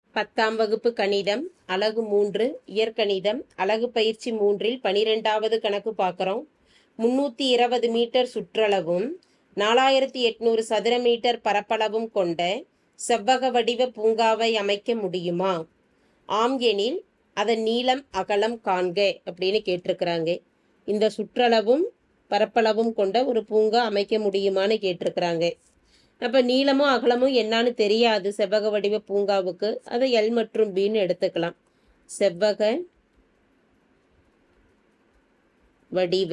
பத்தாம் வகுப்பு கணிதம் அலகு மூன்று இயற்கணிதம் அலகு பயிற்சி மூன்றில் பனிரெண்டாவது கணக்கு பார்க்குறோம் முன்னூற்றி இருபது மீட்டர் சுற்றளவும் நாலாயிரத்தி எட்நூறு சதுர மீட்டர் பரப்பளவும் கொண்ட செவ்வக வடிவ பூங்காவை அமைக்க முடியுமா ஆம் எனில் அதன் நீளம் அகலம் காண்க அப்படின்னு கேட்டிருக்கிறாங்க இந்த சுற்றளவும் பரப்பளவும் கொண்ட ஒரு பூங்கா அமைக்க முடியுமான்னு கேட்டிருக்கிறாங்க அப்போ நீளமும் அகலமும் என்னன்னு தெரியாது செவ்வக வடிவ பூங்காவுக்கு அதை எல் மற்றும் பின்னு எடுத்துக்கலாம் செவ்வக வடிவ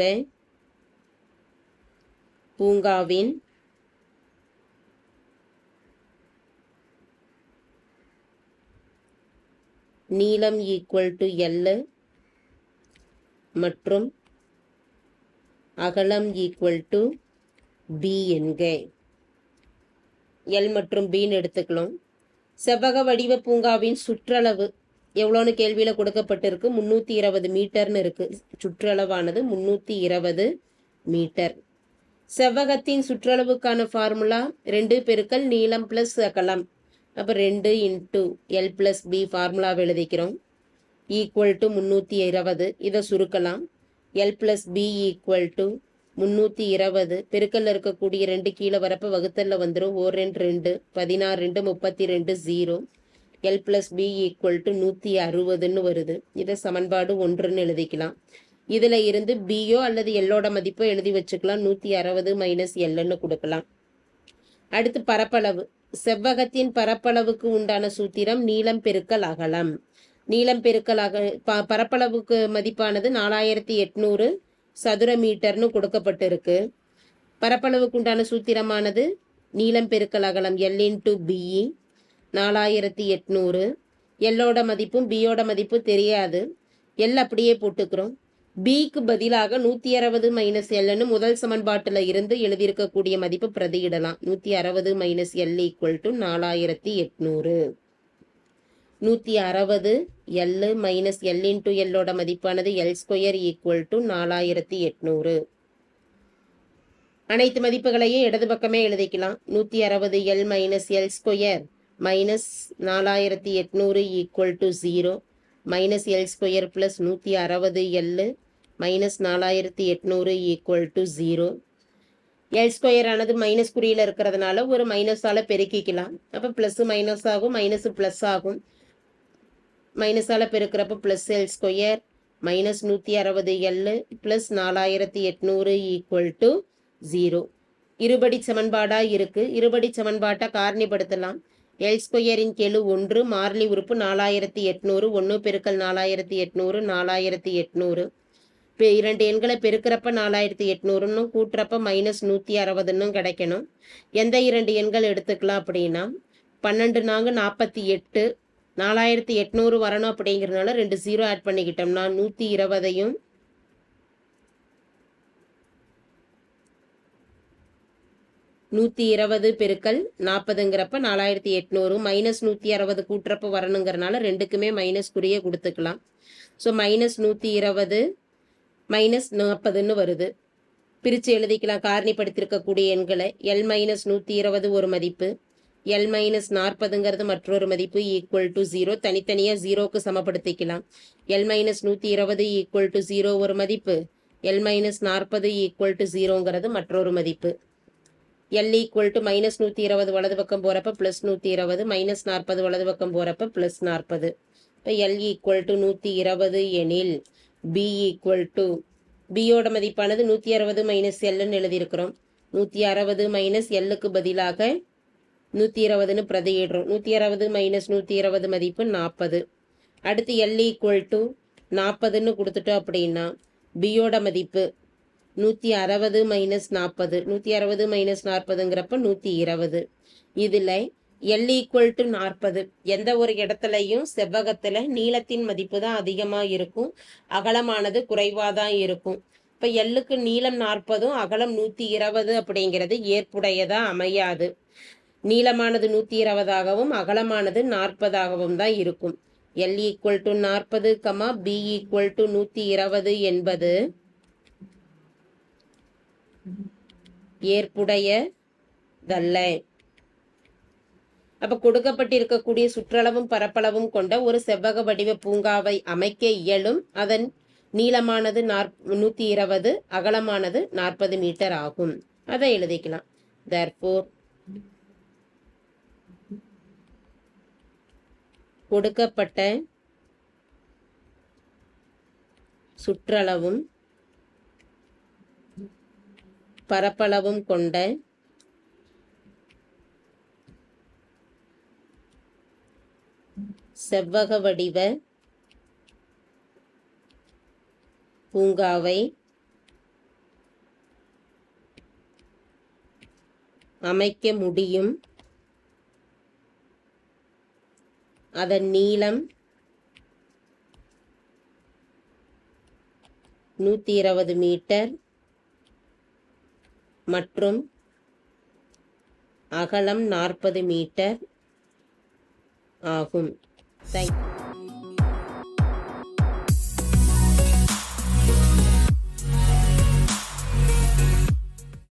பூங்காவின் நீளம் ஈக்குவல் டு எல் மற்றும் அகலம் ஈக்குவல் டு பி என்க எல் மற்றும் பின்னு எடுத்துக்கலாம் செவ்வக வடிவ பூங்காவின் சுற்றளவு எவ்வளோன்னு கேள்வியில் கொடுக்கப்பட்டிருக்கு முந்நூற்றி இருபது மீட்டர்னு இருக்குது சுற்றளவானது முந்நூற்றி இருபது மீட்டர் செவ்வகத்தின் சுற்றளவுக்கான ஃபார்முலா ரெண்டு பெருக்கல் நீளம் ப்ளஸ் அகலம் அப்போ ரெண்டு இன்ட்டு எல் ப்ளஸ் பி ஃபார்முலாவை எழுதிக்கிறோம் ஈக்குவல் டு முந்நூற்றி இருபது இதை சுருக்கலாம் L plus B equal to முந்நூற்றி இருபது பெருக்கல்ல இருக்கக்கூடிய ரெண்டு கீழே வரப்ப வகுத்தல்ல வந்துடும் ஓர் ரெண்டு ரெண்டு பதினாறு ரெண்டு முப்பத்தி ரெண்டு zero L plus B equal to நூற்றி அறுபதுன்னு வருது இதை சமன்பாடு ஒன்றுன்னு எழுதிக்கலாம் இதில் இருந்து பியோ அல்லது எல்லோட மதிப்போ எழுதி வச்சுக்கலாம் நூற்றி அறுபது மைனஸ் எல்லுன்னு கொடுக்கலாம் அடுத்து பரப்பளவு செவ்வகத்தின் பரப்பளவுக்கு உண்டான சூத்திரம் நீளம் பெருக்கல் அகலம் நீளம் பெருக்கல் அக ப பரப்பளவுக்கு மதிப்பானது நாலாயிரத்தி எட்நூறு சதுர மீட்டர்னு கொடுக்கப்பட்டிருக்கு பரப்பளவுக்கு உண்டான சூத்திரமானது நீளம் பெருக்கல் அகலம் எல் இன்டு பிஇ நாலாயிரத்தி எட்நூறு எல்லோட மதிப்பும் பியோட மதிப்பும் தெரியாது எல் அப்படியே போட்டுக்கிறோம் பிக்கு பதிலாக நூற்றி அறுபது மைனஸ் எல்னு முதல் சமன்பாட்டில் இருந்து எழுதியிருக்கக்கூடிய மதிப்பு பிரதியிடலாம் நூற்றி அறுபது மைனஸ் எல் ஈக்குவல் டு நாலாயிரத்தி எட்நூறு நூற்றி அறுபது எல் மைனஸ் எல் இன்ட்டு எல்லோட மதிப்பானது எல் ஸ்கொயர் ஈக்குவல் டு நாலாயிரத்தி எட்நூறு அனைத்து மதிப்புகளையும் இடது பக்கமே எழுதிக்கலாம் நூற்றி அறுபது L minus L square minus நாலாயிரத்தி எட்நூறு equal to zero minus L square plus நூற்றி அறுபது எல்லு மைனஸ் நாலாயிரத்தி எட்நூறு equal to zero L square ஆனது மைனஸ் குறியில் இருக்கிறதுனால ஒரு மைனஸால் பெருக்கிக்கலாம் அப்போ ப்ளஸ்ஸு மைனஸ் ஆகும் மைனஸு ப்ளஸ் ஆகும் மைனஸால் பெருக்கிறப்ப ப்ளஸ் எல் ஸ்கொயர் மைனஸ் நூற்றி அறுபது எல்லு ப்ளஸ் நாலாயிரத்தி எட்நூறு ஈக்குவல் டு ஜீரோ இருபடி சமன்பாடாக இருக்குது இருபடி சமன்பாட்டை காரணிப்படுத்தலாம் எல் ஸ்கொயரின் கெழு ஒன்று மாறிலி உறுப்பு நாலாயிரத்தி எட்நூறு ஒன்று பெருக்கல் நாலாயிரத்தி எட்நூறு நாலாயிரத்தி எட்நூறு இப்போ இரண்டு எண்களை பெருக்கிறப்ப நாலாயிரத்தி எட்நூறுன்னு கூட்டுறப்ப மைனஸ் நூற்றி அறுபதுன்னு கிடைக்கணும் எந்த இரண்டு எண்கள் எடுத்துக்கலாம் அப்படின்னா பன்னெண்டு நாங்க நாற்பத்தி எட்டு நாலாயிரத்தி எட்நூறு வரணும் அப்படிங்கிறதுனால ரெண்டு ஜீரோ ஆட் பண்ணிக்கிட்டோம்னா நூற்றி இருபதையும் நூற்றி இருபது பெருக்கல் நாற்பதுங்கிறப்ப நாலாயிரத்தி எட்நூறு மைனஸ் நூற்றி அறுபது கூட்டுறப்ப வரணுங்கிறனால ரெண்டுக்குமே மைனஸ் குறிய கொடுத்துக்கலாம் ஸோ மைனஸ் நூற்றி இருபது மைனஸ் நாற்பதுன்னு வருது பிரித்து எழுதிக்கலாம் காரணிப்படுத்தியிருக்கக்கூடிய எண்களை எல் மைனஸ் நூற்றி இருபது ஒரு மதிப்பு எல் மைனஸ் நாற்பதுங்கிறது மற்றொரு மதிப்பு ஈக்குவல் டு ஜீரோ தனித்தனியாக ஜீரோக்கு சமப்படுத்திக்கலாம் எல் மைனஸ் நூற்றி இருபது ஈக்குவல் டு ஜீரோ ஒரு மதிப்பு எல் மைனஸ் நாற்பது ஈக்குவல் டு ஜீரோங்கிறது மற்றொரு மதிப்பு எல் ஈக்குவல் டு மைனஸ் நூற்றி இருபது வலது பக்கம் போகிறப்ப ப்ளஸ் நூற்றி இருபது மைனஸ் நாற்பது வலது பக்கம் போகிறப்ப ப்ளஸ் நாற்பது இப்போ எல் ஈக்குவல் டு நூற்றி இருபது எனில் பி ஈக்குவல் டு பியோட மதிப்பானது நூற்றி அறுபது மைனஸ் எல்லுன்னு எழுதியிருக்கிறோம் நூற்றி அறுபது மைனஸ் எல்லுக்கு பதிலாக நூற்றி இருபதுன்னு பிரதியிடுறோம் நூற்றி அறுபது மைனஸ் நூற்றி இருபது மதிப்பு நாற்பது அடுத்து எல் ஈக்குவல் டு நாற்பதுன்னு கொடுத்துட்டோம் அப்படின்னா பியோட மதிப்பு நூற்றி அறுபது மைனஸ் நாற்பது நூற்றி அறுபது மைனஸ் நாற்பதுங்கிறப்ப நூற்றி இருபது இதில் எல் ஈக்குவல் டு நாற்பது எந்த ஒரு இடத்துலையும் செவ்வகத்தில் நீளத்தின் மதிப்பு தான் அதிகமாக இருக்கும் அகலமானது குறைவாக தான் இருக்கும் இப்போ எல்லுக்கு நீளம் நாற்பதும் அகலம் நூற்றி இருபது அப்படிங்கிறது ஏற்புடையதாக அமையாது நீளமானது நூற்றி இருபதாகவும் அகலமானது நாற்பதாகவும் தான் இருக்கும் எல் ஈக்குவல் டு நாற்பது கமா பி ஈக்குவல் டு நூற்றி இருபது என்பது ஏற்புடையதல்ல அப்ப கொடுக்கப்பட்டிருக்கக்கூடிய சுற்றளவும் பரப்பளவும் கொண்ட ஒரு செவ்வக வடிவ பூங்காவை அமைக்க இயலும் அதன் நீளமானது நாற் நூத்தி இருபது அகலமானது நாற்பது மீட்டர் ஆகும் அதை எழுதிக்கலாம் therefore கொடுக்கப்பட்ட சுற்றளவும் பரப்பளவும் கொண்ட செவ்வக வடிவ பூங்காவை அமைக்க முடியும் அதன் நீளம் நூற்றி இருபது மீட்டர் மற்றும் அகலம் நாற்பது மீட்டர் ஆகும் தேங்க்